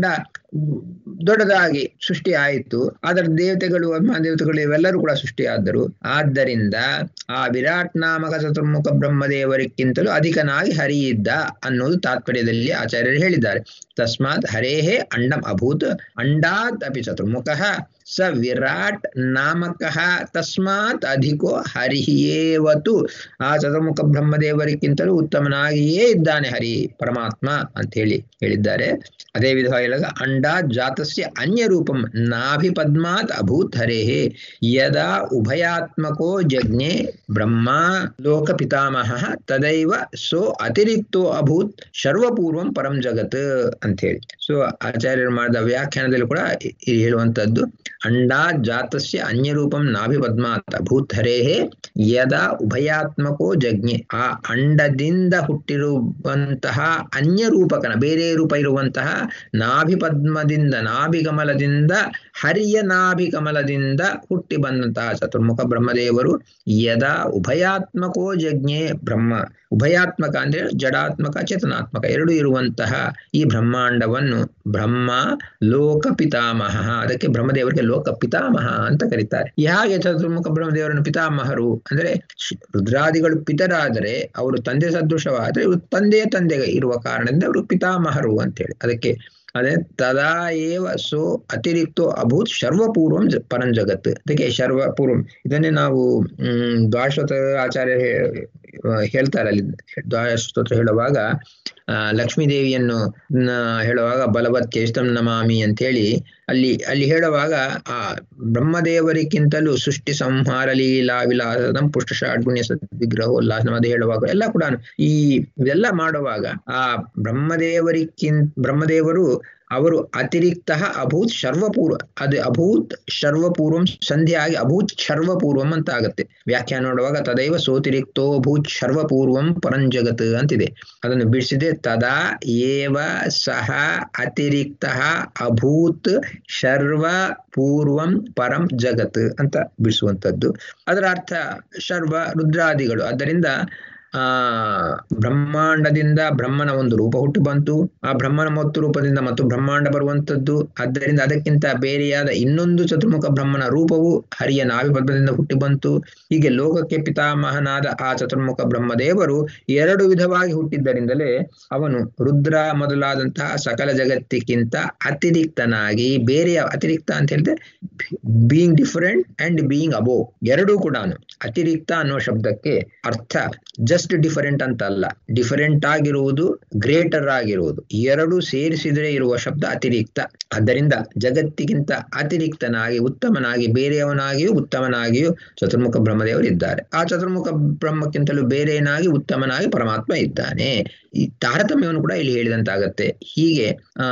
ದೊಡ್ಡದಾಗಿ ಸೃಷ್ಟಿ ಆಯಿತು ಅದರ ದೇವತೆಗಳು ದೇವತೆಗಳು ಇವೆಲ್ಲರೂ ಕೂಡ ಸೃಷ್ಟಿಯಾದರು ಆದ್ದರಿಂದ ಆ ವಿರಾಟ್ ನಾಮಕ ಚತುರ್ಮುಖ ಬ್ರಹ್ಮದೇವರಿಗಿಂತಲೂ ಅಧಿಕನಾಗಿ ಹರಿಯಿದ್ದ ಅನ್ನೋದು ತಾತ್ಪರ್ಯದಲ್ಲಿ ಆಚಾರ್ಯರು ಹೇಳಿದ್ದಾರೆ ತಸ್ಮಾತ್ ಹರೇಹೇ ಅಂಡಂ ಅಭೂತ್ ಅಂಡಾತ್ ಅಪಿ ಚತುರ್ಮುಖ ಸ ವಿರಾಟ್ ನಾಮಕ ತಸ್ಮಾತ್ ಅಧಿಕೋ ಹರಿಯೇವತು ಆ ಚತುರ್ಮುಖ ಬ್ರಹ್ಮದೇವರಿಗಿಂತಲೂ ಉತ್ತಮನಾಗಿಯೇ ಇದ್ದಾನೆ ಹರಿ ಪರಮಾತ್ಮ ಅಂತ ಹೇಳಿ ಹೇಳಿದ್ದಾರೆ ಅದೇ ವಿಧವಾಗಿ ಹೇಳಿದಾಗ ಅಂಡಾ ಜಾತಸ್ಯ ಅನ್ಯ ರೂಪಂ ನಾಭಿ ಪದ್ಮಾತ್ ಅಭೂತ್ ಹರೇಹೇ ಯದಾ ಉಭಯಾತ್ಮಕೋ ಜಜ್ಞೆ ಬ್ರಹ್ಮ ಲೋಕ ಪಿತಾಮಹ ತದೈವ ಸೋ ಅತಿರಿಕ್ತೋ ಅಭೂತ್ ಸರ್ವಪೂರ್ವಂ ಪರಂ ಜಗತ್ ಅಂತ ಹೇಳಿ ಸೊ ಆಚಾರ್ಯರು ಮಾಡಿದ ವ್ಯಾಖ್ಯಾನದಲ್ಲಿ ಕೂಡ ಇ- ಇದು ಹೇಳುವಂತದ್ದು ಅಂಡಾ ಜಾತಸ್ಯ ಅನ್ಯ ರೂಪಂ ನಾಭಿ ಪದ್ಮಾತ್ ಅಭೂತ್ ಹರೇಹೇ ಯದಾ ಉಭಯಾತ್ಮಕೋ ಜಜ್ಞೆ ಆ ಅಂಡದಿಂದ ಹುಟ್ಟಿರುವಂತಹ ಅನ್ಯ ರೂಪಕನ ಬೇರೆ ರೂಪ ಇರುವಂತಹ ನಾಭಿ ಪದ್ಮದಿಂದ ನಾಭಿ ಕಮಲದಿಂದ ಹರಿಯ ನಾಭಿ ಕಮಲದಿಂದ ಹುಟ್ಟಿ ಬಂದಂತಹ ಚತುರ್ಮುಖ ಬ್ರಹ್ಮದೇವರು ಯದಾ ಉಭಯಾತ್ಮಕೋ ಜಜ್ಞೆ ಬ್ರಹ್ಮ ಉಭಯಾತ್ಮಕ ಅಂದ್ರೆ ಜಡಾತ್ಮಕ ಚೇತನಾತ್ಮಕ ಎರಡು ಇರುವಂತಹ ಈ ಬ್ರಹ್ಮಾಂಡವನ್ನು ಬ್ರಹ್ಮ ಲೋಕ ಪಿತಾಮಹ ಅದಕ್ಕೆ ಬ್ರಹ್ಮದೇವರಿಗೆ ಲೋಕ ಪಿತಾಮಹ ಅಂತ ಕರೀತಾರೆ ಹೇಗೆ ಚತುರ್ಮುಖ ಬ್ರಹ್ಮದೇವರನ್ನು ಪಿತಾಮಹರು ಅಂದ್ರೆ ಶ್- ರುದ್ರಾದಿಗಳು ಪಿತರಾದರೆ ಅವರು ತಂದೆ ಸದೃಶವಾದ್ರೆ ಇವರು ತಂದೆಯ ತಂದೆಗೆ ಇರುವ ಕಾರಣದಿಂದ ಅವರು ಪಿತಾಮಹರು ಅಂತೇಳಿ ಅದಕ್ಕೆ ಅದೇ ತದಾ ಏವ ಸೋ ಅತಿರಿಕ್ತೋ ಅಭೂತ್ ಸರ್ವಪೂರ್ವಂ ಜ- ಪರಂ ಜಗತ್ ಅದಕ್ಕೆ ಸರ್ವಪೂರ್ವಂ ಇದನ್ನೇ ನಾವು ಹ್ಮ್ ದ್ವಾಶ್ವತ ಆಚಾರ್ಯ ಹೇ- ಹೇಳ್ತಾರೆ ಅಲ್ಲಿ ದ್ವಾಶ್ವತ ಹೇಳುವಾಗ ಆ, ಲಕ್ಷ್ಮೀ ದೇವಿಯನ್ನು ನ ಹೇಳುವಾಗ ಬಲವತ್ ಕೇಷ್ಟಂ ನಮಾಮಿ ಅಂತ ಹೇಳಿ ಅಲ್ಲಿ ಅಲ್ಲಿ ಹೇಳುವಾಗ ಆ ಬ್ರಹ್ಮದೇವರಿಗಿಂತಲೂ ಸೃಷ್ಟಿ ಸಂಹಾರ ಲೀಲಾ ವಿಲಾಸದಂ ಪುಷ್ಟ ಷಾಡ್ಗುಣ್ಯ ವಿಗ್ರಹೋಲ್ಲಾಸನ ಅದು ಹೇಳುವಾಗ ಎಲ್ಲ ಕೂಡ ಈ ಇದೆಲ್ಲ ಮಾಡುವಾಗ ಆ ಬ್ರಹ್ಮದೇವರಿಗಿಂತ ಬ್ರಹ್ಮದೇವರು ಅವರು ಅತಿರಿಕ್ತ ಅಭೂತ್ ಸರ್ವಪೂರ್ವ ಅದು ಅಭೂತ್ ಸರ್ವಪೂರ್ವಂ ಸಂಧಿ ಆಗಿ ಅಭೂತ್ ಸರ್ವಪೂರ್ವಂ ಅಂತ ಆಗುತ್ತೆ ವ್ಯಾಖ್ಯಾನ ನೋಡುವಾಗ ತದೈವ ಸೋತಿರಿಕ್ತೋ ಭೂತ್ ಸರ್ವಪೂರ್ವಂ ಪರಂಜಗತ್ ಅಂತಿದೆ ಅದನ್ನು ಬಿಡಿಸಿದೆ ತದಾ ಏವ ಸಹ ಅತಿರಿಕ್ತ ಅಭೂತ್ ಸರ್ವ ಪೂರ್ವಂ ಪರಂ ಜಗತ್ ಅಂತ ಬಿಡಿಸುವಂಥದ್ದು ಅದರ ಅರ್ಥ ಸರ್ವ ರುದ್ರಾದಿಗಳು ಆದ್ದರಿಂದ ಆ ಬ್ರಹ್ಮಾಂಡದಿಂದ ಬ್ರಹ್ಮನ ಒಂದು ರೂಪ ಹುಟ್ಟು ಬಂತು ಆ ಬ್ರಹ್ಮನ ಮತ್ತು ರೂಪದಿಂದ ಮತ್ತು ಬ್ರಹ್ಮಾಂಡ ಬರುವಂತದ್ದು ಆದ್ದರಿಂದ ಅದಕ್ಕಿಂತ ಬೇರೆಯಾದ ಇನ್ನೊಂದು ಚತುರ್ಮುಖ ಬ್ರಹ್ಮನ ರೂಪವು ಹರಿಯ ನಾಭಿಪದ್ಮದಿಂದ ಹುಟ್ಟಿ ಬಂತು ಹೀಗೆ ಲೋಕಕ್ಕೆ ಪಿತಾಮಹನಾದ ಆ ಚತುರ್ಮುಖ ಬ್ರಹ್ಮದೇವರು ಎರಡು ವಿಧವಾಗಿ ಹುಟ್ಟಿದ್ದರಿಂದಲೇ ಅವನು ರುದ್ರ ಮೊದಲಾದಂತಹ ಸಕಲ ಜಗತ್ತಿಗಿಂತ ಅತಿರಿಕ್ತನಾಗಿ ಬೇರೆಯ ಅತಿರಿಕ್ತ ಅಂತ ಹೇಳಿದ್ರೆ being different and being above ಎರಡೂ ಕೂಡ ಅತಿರಿಕ್ತ ಅನ್ನೋ ಶಬ್ದಕ್ಕೆ ಅರ್ಥ ಜಸ್ಟ್ ಡಿಫರೆಂಟ್ ಅಂತ ಅಲ್ಲ ಡಿಫರೆಂಟ್ ಆಗಿರುವುದು ಗ್ರೇಟರ್ ಆಗಿರುವುದು ಎರಡು ಸೇರಿಸಿದರೆ ಇರುವ ಶಬ್ದ ಅತಿರಿಕ್ತ ಆದ್ದರಿಂದ ಜಗತ್ತಿಗಿಂತ ಅತಿರಿಕ್ತನಾಗಿ ಉತ್ತಮನಾಗಿ ಬೇರೆಯವನಾಗಿಯೂ ಉತ್ತಮನಾಗಿಯೂ ಚತುರ್ಮುಖ ಬ್ರಹ್ಮದೇವರು ಇದ್ದಾರೆ ಆ ಚತುರ್ಮುಖ ಬ್ರಹ್ಮಕ್ಕಿಂತಲೂ ಬೇರೆಯನಾಗಿ ಉತ್ತಮನಾಗಿ ಪರಮಾತ್ಮ ಇದ್ದಾನೆ ಈ ತಾರತಮ್ಯವನ್ನು ಕೂಡ ಇಲ್ಲಿ ಹೇಳಿದಂತಾಗತ್ತೆ ಹೀಗೆ ಆ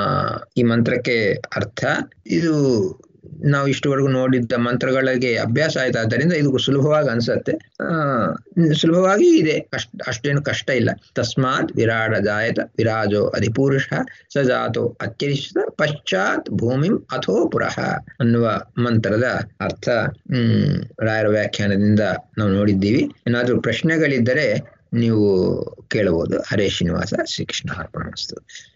ಈ ಮಂತ್ರಕ್ಕೆ ಅರ್ಥ ಇದು ನಾವು ಇಷ್ಟವರೆಗೂ ನೋಡಿದ್ದ ಮಂತ್ರಗಳಿಗೆ ಅಭ್ಯಾಸ ಆಯ್ತು ಆದ್ದರಿಂದ ಇದು ಸುಲಭವಾಗಿ ಅನ್ಸತ್ತೆ ಆ ಸುಲಭವಾಗಿ ಇದೆ ಕಷ್ಟ ಅಷ್ಟೇನು ಕಷ್ಟ ಇಲ್ಲ ತಸ್ಮಾತ್ ವಿರಾಡ ಜಾಯತ ವಿರಾಜೋ ಅಧಿಪುರುಷ ಸ ಜಾತೋ ಅತ್ಯರಿಸಿದ ಪಶ್ಚಾತ್ ಭೂಮಿಂ ಅಥೋ ಪುರಃ ಅನ್ನುವ ಮಂತ್ರದ ಅರ್ಥ ಹ್ಮ್ ರಾಯರ ವ್ಯಾಖ್ಯಾನದಿಂದ ನಾವು ನೋಡಿದ್ದೀವಿ ಏನಾದ್ರೂ ಪ್ರಶ್ನೆಗಳಿದ್ದರೆ ನೀವು ಕೇಳಬಹುದು ಹರೇ ಶ್ರೀನಿವಾಸ ಶ್ರೀಕೃಷ್ಣ ಅರ್ಪಣ